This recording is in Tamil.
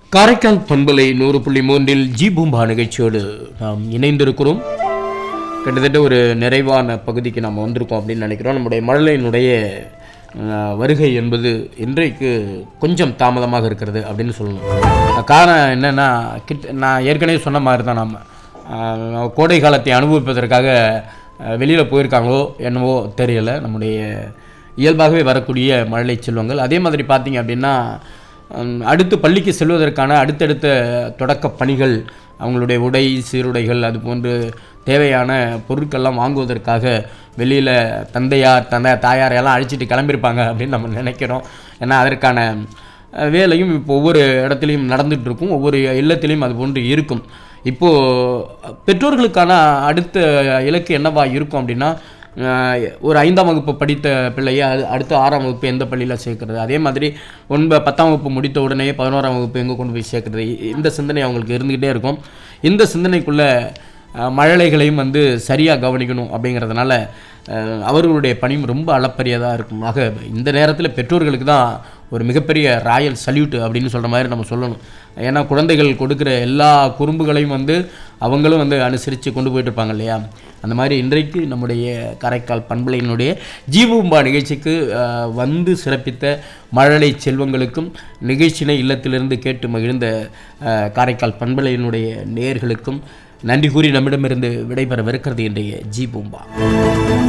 காரைக்கால் பண்பலை நூறு புள்ளி மூன்றில் ஜி பூம்பா நிகழ்ச்சியோடு நாம் இணைந்திருக்கிறோம் கிட்டத்தட்ட ஒரு நிறைவான பகுதிக்கு நாம் வந்திருக்கோம் அப்படின்னு நினைக்கிறோம் நம்முடைய மழலையினுடைய அஹ், வருகை என்பது இன்றைக்கு கொஞ்சம் தாமதமாக இருக்கிறது அப்படின்னு சொல்லணும் காரணம் என்னென்னா கிட்ட நான் ஏற்கனவே சொன்ன மாதிரி தான் நம்ம கோடை காலத்தை அனுபவிப்பதற்காக வெளியில் போயிருக்காங்களோ என்னவோ தெரியலை நம்முடைய இயல்பாகவே வரக்கூடிய மழலை செல்வங்கள் அதே மாதிரி பார்த்தீங்க அப்படின்னா ஹம், அடுத்து பள்ளிக்கு செல்வதற்கான அடுத்தடுத்த தொடக்க பணிகள் அவங்களுடைய உடை சீருடைகள் அது போன்று தேவையான பொருட்கள்லாம் வாங்குவதற்காக வெளியில் தந்தையார் தந்தை தாயார் எல்லாம் அழைச்சிட்டு கிளம்பியிருப்பாங்க அப்படின்னு நம்ம நினைக்கிறோம் ஏன்னா அதற்கான அஹ், வேலையும் இப்போ ஒவ்வொரு இடத்துலையும் நடந்துட்டு இருக்கும் ஒவ்வொரு இல்லத்திலையும் அது போன்று இருக்கும் இப்போது பெற்றோர்களுக்கான அடுத்த இலக்கு என்னவா இருக்கும் அப்படின்னா ஆஹ் ஒரு ஐந்தாம் வகுப்பு படித்த பிள்ளையை அது அடுத்து ஆறாம் வகுப்பு எந்த பள்ளியில் சேர்க்கறது அதே மாதிரி ஒன்பது பத்தாம் வகுப்பு முடித்த உடனே பதினோராம் வகுப்பு எங்கே கொண்டு போய் சேர்க்கறது இ- இந்த சிந்தனை அவங்களுக்கு இருந்துக்கிட்டே இருக்கும் இந்த சிந்தனைக்குள்ள ஆஹ் மழலைகளையும் வந்து சரியாக கவனிக்கணும் அப்படிங்கிறதுனால ஆஹ் அவர்களுடைய பணியும் ரொம்ப அளப்பரியதாக இருக்கும் ஆக இந்த நேரத்தில் பெற்றோர்களுக்கு தான் ஒரு மிகப்பெரிய ராயல் சல்யூட் அப்படின்னு சொல்கிற மாதிரி நம்ம சொல்லணும் ஏன்னா குழந்தைகள் கொடுக்குற எல்லா குறும்புகளையும் வந்து அவங்களும் வந்து அனுசரித்து கொண்டு போயிட்டு இருப்பாங்க இல்லையா அந்த மாதிரி இன்றைக்கு நம்முடைய காரைக்கால் பண்பலையினுடைய ஜீவூம்பா நிகழ்ச்சிக்கு ஆஹ், வந்து சிறப்பித்த மழலை செல்வங்களுக்கும் நிகழ்ச்சியினை இல்லத்திலிருந்து கேட்டு மகிழ்ந்த ஆஹ், காரைக்கால் பண்பலையினுடைய நேயர்களுக்கும் நன்றி கூறி நம்மிடமிருந்து விடைபெறவிருக்கிறது இன்றைய ஜீபூம்பா